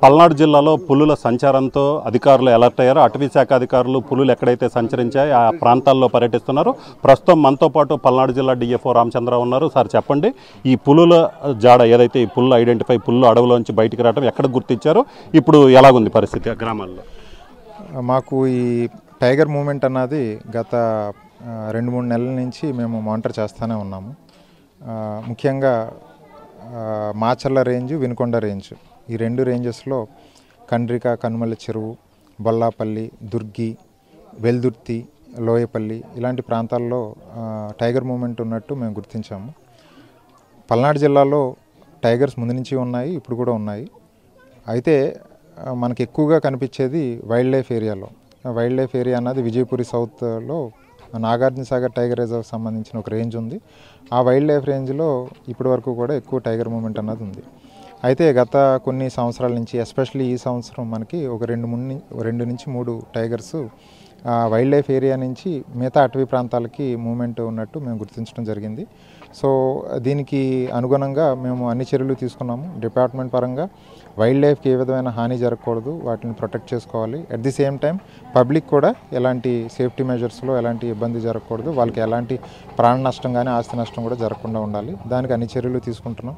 పల్నాడు జిల్లాలో పులుల సంచారంతో అధికారులు అలర్ట్ అయ్యారు అటవీ శాఖ అధికారులు పులులు ఎక్కడైతే సంచరించాయో ఆ ప్రాంతాల్లో పర్యటిస్తున్నారు ప్రస్తుతం మనతో పాటు పల్నాడు జిల్లా డిఎఫ్ఓ రామచంద్ర ఉన్నారు సార్ చెప్పండి ఈ పులుల జాడ ఏదైతే ఈ పుల్లు ఐడెంటిఫై పుల్లు అడవిలోంచి బయటికి రావడం ఎక్కడ గుర్తించారో ఇప్పుడు ఎలాగుంది పరిస్థితి ఆ గ్రామాల్లో మాకు ఈ టైగర్ మూమెంట్ అన్నది గత ఆ, రెండు మూడు నెలల నుంచి మేము మానిటర్ చేస్తూనే ఉన్నాము ఆ, ముఖ్యంగా ఆ, మాచర్ల రేంజ్ వినుకొండ రేంజ్ ఈ రెండు రేంజెస్లో కండ్రిక కనుమల చెరువు బొల్లాపల్లి దుర్గి వెల్దుర్తి లోయపల్లి ఇలాంటి ప్రాంతాల్లో ఆ, టైగర్ మూమెంట్ ఉన్నట్టు మేము గుర్తించాము పల్నాడు జిల్లాలో టైగర్స్ ముందు నుంచి ఉన్నాయి ఇప్పుడు కూడా ఉన్నాయి అయితే ఆ, మనకి ఎక్కువగా కనిపించేది వైల్డ్ లైఫ్ ఏరియాలో వైల్డ్ లైఫ్ ఏరియా అన్నది విజయపురి సౌత్లో నాగార్జున సాగర్ టైగర్ రిజర్వ్ సంబంధించిన ఒక రేంజ్ ఉంది ఆ వైల్డ్ లైఫ్ రేంజ్లో ఇప్పటి వరకు కూడా ఎక్కువ టైగర్ మూమెంట్ అన్నది ఉంది అయితే గత కొన్ని సంవత్సరాల నుంచి ఎస్పెషల్లీ ఈ సంవత్సరం మనకి ఒక రెండు మూడు రెండు నుంచి మూడు టైగర్స్ ఆ వైల్డ్ లైఫ్ ఏరియా నుంచి మిగతా అటవీ ప్రాంతాలకి మూమెంట్ ఉన్నట్టు మేము గుర్తించడం జరిగింది సో దీనికి అనుగుణంగా మేము అన్ని చర్యలు తీసుకున్నాము డిపార్ట్మెంట్ పరంగా వైల్డ్ లైఫ్కి ఏ విధమైన హాని జరగకూడదు వాటిని ప్రొటెక్ట్ చేసుకోవాలి at the same time public కూడా ఎలాంటి సేఫ్టీ మెజర్స్లో ఎలాంటి ఇబ్బంది జరగకూడదు వాళ్ళకి ఎలాంటి ప్రాణ నష్టం కానీ ఆస్తి నష్టం కూడా జరగకుండా ఉండాలి దానికి అన్ని చర్యలు తీసుకుంటున్నాం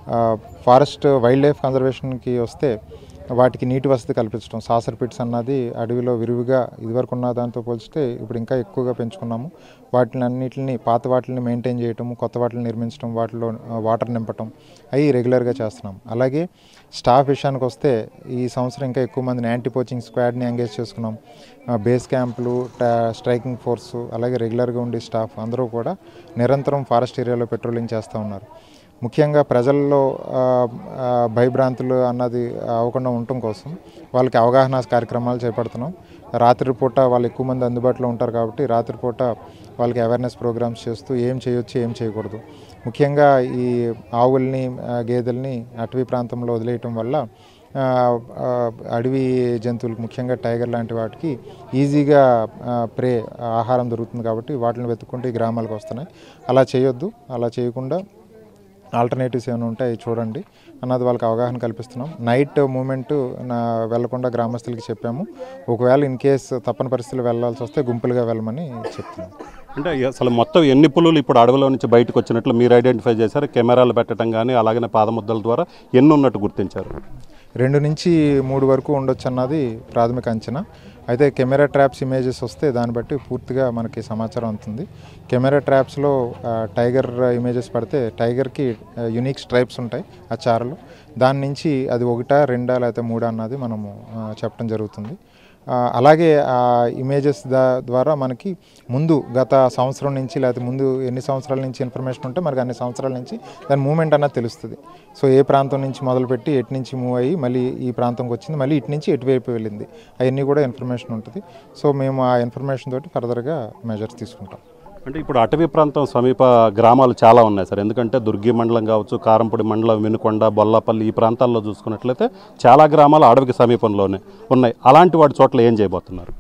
ఫారెస్ట్ వైల్డ్ లైఫ్ కన్జర్వేషన్కి వస్తే వాటికి నీటి వసతి కల్పించడం సాసర్ పిట్స్ అన్నది అడవిలో విరివిగా ఇదివరకు ఉన్న దాంతో పోల్చితే ఇప్పుడు ఇంకా ఎక్కువగా పెంచుకున్నాము వాటిని అన్నిటిని పాత వాటిని మెయింటైన్ చేయటం కొత్త వాటిని నిర్మించడం వాటిలో ఆ, వాటర్ నింపటం అవి రెగ్యులర్గా చేస్తున్నాం అలాగే స్టాఫ్ విషయానికి వస్తే ఈ సంవత్సరం ఇంకా ఎక్కువ మందిని యాంటీ పోచింగ్ స్క్వాడ్ని ఎంగేజ్ చేసుకున్నాం ఆ, బేస్ క్యాంపులు టా- స్ట్రైకింగ్ ఫోర్స్ అలాగే రెగ్యులర్గా ఉండే స్టాఫ్ అందరూ కూడా నిరంతరం ఫారెస్ట్ ఏరియాలో పెట్రోలింగ్ చేస్తూ ఉన్నారు ముఖ్యంగా ప్రజల్లో ఆ, ఆ, భయభ్రాంతులు అన్నది అవ్వకుండా ఉండటం కోసం వాళ్ళకి అవగాహన కార్యక్రమాలు చేపడుతున్నాం రాత్రిపూట వాళ్ళు ఎక్కువ మంది అందుబాటులో ఉంటారు కాబట్టి రాత్రిపూట వాళ్ళకి అవేర్నెస్ ప్రోగ్రామ్స్ చేస్తూ ఏం చేయొచ్చు ఏం చేయకూడదు ముఖ్యంగా ఈ ఆవుల్ని ఆ, గేదెల్ని అటవీ ప్రాంతంలో వదిలేయటం వల్ల ఆ, ఆ, అడవి జంతువులకు ముఖ్యంగా టైగర్ లాంటి వాటికి ఈజీగా ఆ, ప్రే ఆహారం దొరుకుతుంది కాబట్టి వాటిని వెతుక్కుంటూ ఈ గ్రామాలకు వస్తున్నాయి అలా చేయొద్దు అలా చేయకుండా ఆల్టర్నేటివ్స్ ఏమైనా ఉంటే అవి చూడండి అన్నది వాళ్ళకి అవగాహన కల్పిస్తున్నాం నైట్ మూమెంట్ నా వెళ్లకుండా గ్రామస్తులకి చెప్పాము ఒకవేళ ఇన్ కేస్ తప్పని పరిస్థితులు వెళ్ళాల్సి వస్తే గుంపులుగా వెళ్ళమని చెప్తున్నాం అంటే అసలు మొత్తం ఎన్ని పులులు ఇప్పుడు అడవిలో నుంచి బయటకు వచ్చినట్లు మీరు ఐడెంటిఫై చేశారు కెమెరాలు పెట్టడం కానీ అలాగనే పాదముద్దల ద్వారా ఎన్ని ఉన్నట్టు గుర్తించారు రెండు నుంచి మూడు వరకు ఉండొచ్చు అన్నది ప్రాథమిక అంచనా అయితే కెమెరా ట్రాప్స్ ఇమేజెస్ వస్తే దాన్ని బట్టి పూర్తిగా మనకి సమాచారం అందుతుంది కెమెరా ట్రాప్స్లో ఆ, టైగర్ ఇమేజెస్ పడితే టైగర్కి ఆ, యునిక్ స్ట్రైప్స్ ఉంటాయి ఆ చారలు దాని నుంచి అది ఒకటా రెండా లేకపోతే మూడా అన్నది మనము ఆ, చెప్పడం జరుగుతుంది ఆ, అలాగే ఆ ఇమేజెస్ దా ద్వారా మనకి ముందు గత సంవత్సరం నుంచి లేకపోతే ముందు ఎన్ని సంవత్సరాల నుంచి ఇన్ఫర్మేషన్ ఉంటే మనకి అన్ని సంవత్సరాల నుంచి దాని మూమెంట్ అన్నది తెలుస్తుంది సో ఏ ప్రాంతం నుంచి మొదలుపెట్టి ఎటు నుంచి మూవ్ అయ్యి మళ్ళీ ఈ ప్రాంతంకి వచ్చింది మళ్ళీ ఇటు నుంచి ఎటువైపు వెళ్ళింది అవన్నీ కూడా ఇన్ఫర్మేషన్ ఉంటుంది సో మేము ఆ ఇన్ఫర్మేషన్ తోటి ఫర్దర్గా మెజర్స్ తీసుకుంటాం అంటే ఇప్పుడు అటవీ ప్రాంతం సమీప గ్రామాలు చాలా ఉన్నాయి సార్ ఎందుకంటే దుర్గి మండలం కావచ్చు కారంపొడి మండలం వినుకొండ బొల్లాపల్లి ఈ ప్రాంతాల్లో చూసుకున్నట్లయితే చాలా గ్రామాలు అడవికి సమీపంలోనే ఉన్నాయి అలాంటి వాటి చోట్ల ఏం చేయబోతున్నారు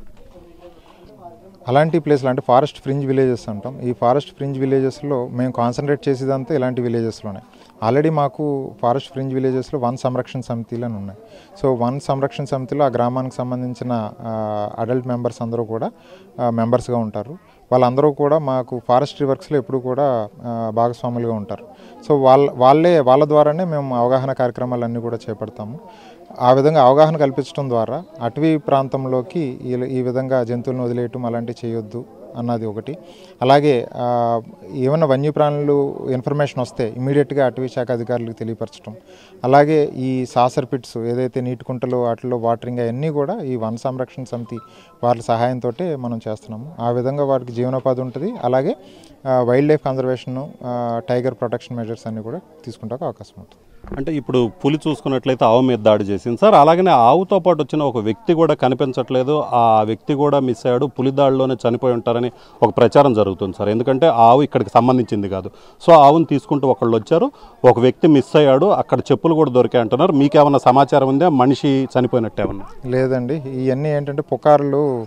అలాంటి ప్లేస్లు అంటే ఫారెస్ట్ ఫ్రింజ్ విలేజెస్ అంటాం ఈ ఫారెస్ట్ ఫ్రింజ్ విలేజెస్లో మేము కాన్సన్ట్రేట్ చేసేదంతా ఇలాంటి విలేజెస్లోనే ఆల్రెడీ మాకు ఫారెస్ట్ ఫ్రింజ్ విలేజెస్లో వన్ సంరక్షణ సమితిలు అని ఉన్నాయి సో వన్ సంరక్షణ సమితిలో ఆ గ్రామానికి సంబంధించిన అడల్ట్ మెంబర్స్ అందరూ కూడా మెంబర్స్గా ఉంటారు వాళ్ళందరూ కూడా మాకు ఫారెస్ట్రీ వర్క్స్లో ఎప్పుడు కూడా ఆ, భాగస్వాములుగా ఉంటారు సో వాళ్ళ వాళ్ళే వాళ్ళ ద్వారానే మేము అవగాహన కార్యక్రమాలన్నీ కూడా చేపడతాము ఆ విధంగా అవగాహన కల్పించడం ద్వారా అటవీ ప్రాంతంలోకి ఈ ఈ విధంగా జంతువులను వదిలేయటం అలాంటివి చేయొద్దు అన్నది ఒకటి అలాగే ఆ, ఏమైనా వన్యప్రాణులు ఇన్ఫర్మేషన్ వస్తే ఇమీడియట్గా అటవీ శాఖ అధికారులకు తెలియపరచడం అలాగే ఈ సాసర్ పిట్స్ ఏదైతే నీటి కుంటలు వాటిలో వాటరింగ్ అవన్నీ కూడా ఈ వన సంరక్షణ సమితి వాళ్ళ సహాయంతో మనం చేస్తున్నాము ఆ విధంగా వారికి జీవనోపాధి ఉంటుంది అలాగే wildlife conservation tiger protection measures అన్ని కూడా తీసుకుంటానికి అవకాశం ఉంటుంది అంటే ఇప్పుడు పులి చూసుకున్నట్లయితే ఆవు మీద దాడి చేసింది సార్ అలాగనే ఆవుతో పాటు వచ్చిన ఒక వ్యక్తి కూడా కనిపించట్లేదు ఆ వ్యక్తి కూడా మిస్ అయ్యాడు పులి దాడిలోనే చనిపోయి ఉంటారని ఒక ప్రచారం జరుగుతుంది సార్ ఎందుకంటే ఆ ఆవు ఇక్కడికి సంబంధించింది కాదు సో ఆవును తీసుకుంటూ ఒకళ్ళు వచ్చారు ఒక వ్యక్తి మిస్ అయ్యాడు అక్కడ చెప్పులు కూడా దొరికాయి అంటున్నారు మీకేమన్నా సమాచారం ఉందా మనిషి చనిపోయినట్టు ఏమన్నా లేదండి ఇవన్నీ ఏంటంటే పుకార్లు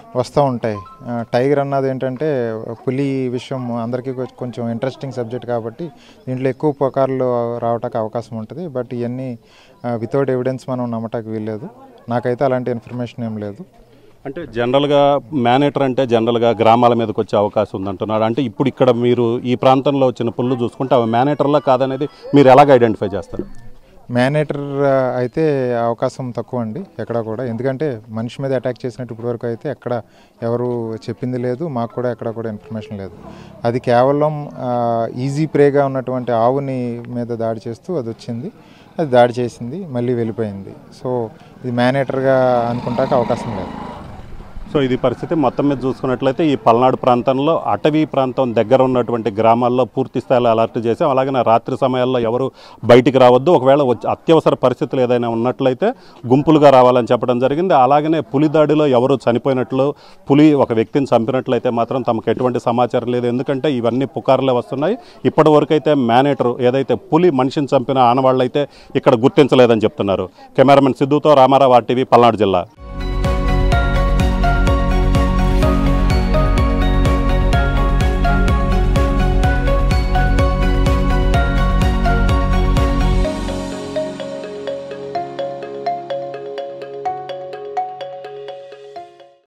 వస్తూ ఉంటాయి ఆ, టైగర్ అన్నది ఏంటంటే పులి విషయం అందరికీ కొ- కొంచెం ఇంట్రెస్టింగ్ సబ్జెక్ట్ కాబట్టి దీంట్లో ఎక్కువ పుకార్లు రావటానికి అవకాశం ఉంటుంది బట్ ఇవన్నీ వితౌట్ ఎవిడెన్స్ మనం నమ్మటానికి వీల్లేదు నాకైతే అలాంటి ఇన్ఫర్మేషన్ ఏం లేదు అంటే జనరల్గా మేనేటర్ అంటే జనరల్గా గ్రామాల మీదకి వచ్చే అవకాశం ఉందంటున్నాడు అంటే ఇప్పుడు ఇక్కడ మీరు ఈ ప్రాంతంలో వచ్చిన పుల్లు చూసుకుంటే అవి మేనేటర్లా కాదనేది మీరు ఎలాగ ఐడెంటిఫై చేస్తారు మేనేటర్ అయితే అవకాశం తక్కువ అండి ఎక్కడ కూడా ఎందుకంటే మనిషి మీద అటాక్ చేసినట్టు ఇప్పటివరకు అయితే ఎక్కడ ఎవరు చెప్పింది లేదు మాకు కూడా ఎక్కడ కూడా ఇన్ఫర్మేషన్ లేదు అది కేవలం ఈజీ ప్రేగా ఉన్నటువంటి ఆవుని మీద దాడి చేస్తూ అది వచ్చింది అది దాడి చేసింది మళ్ళీ వెళ్ళిపోయింది సో ఇది మేనేటర్గా అనుకుంటాక అవకాశం లేదు సో ఇది పరిస్థితి మొత్తం మీద చూసుకున్నట్లయితే ఈ పల్నాడు ప్రాంతంలో అటవీ ప్రాంతం దగ్గర ఉన్నటువంటి గ్రామాల్లో పూర్తి స్థాయిలో అలర్ట్ చేసాం అలాగే రాత్రి సమయాల్లో ఎవరు బయటికి రావద్దు ఒకవేళ వచ్చి అత్యవసర పరిస్థితులు ఏదైనా ఉన్నట్లయితే గుంపులుగా రావాలని చెప్పడం జరిగింది అలాగనే పులి దాడిలో ఎవరు చనిపోయినట్లు పులి ఒక వ్యక్తిని చంపినట్లయితే మాత్రం తమకు ఎటువంటి సమాచారం లేదు ఎందుకంటే ఇవన్నీ పుకార్లే వస్తున్నాయి ఇప్పటి వరకు అయితే మేనేటర్ ఏదైతే పులి మనిషిని చంపిన ఆనవాళ్ళైతే ఇక్కడ గుర్తించలేదని చెప్తున్నారు కెమెరామెన్ సిద్ధుతో రామారావు ఆర్టీవీ పల్నాడు జిల్లా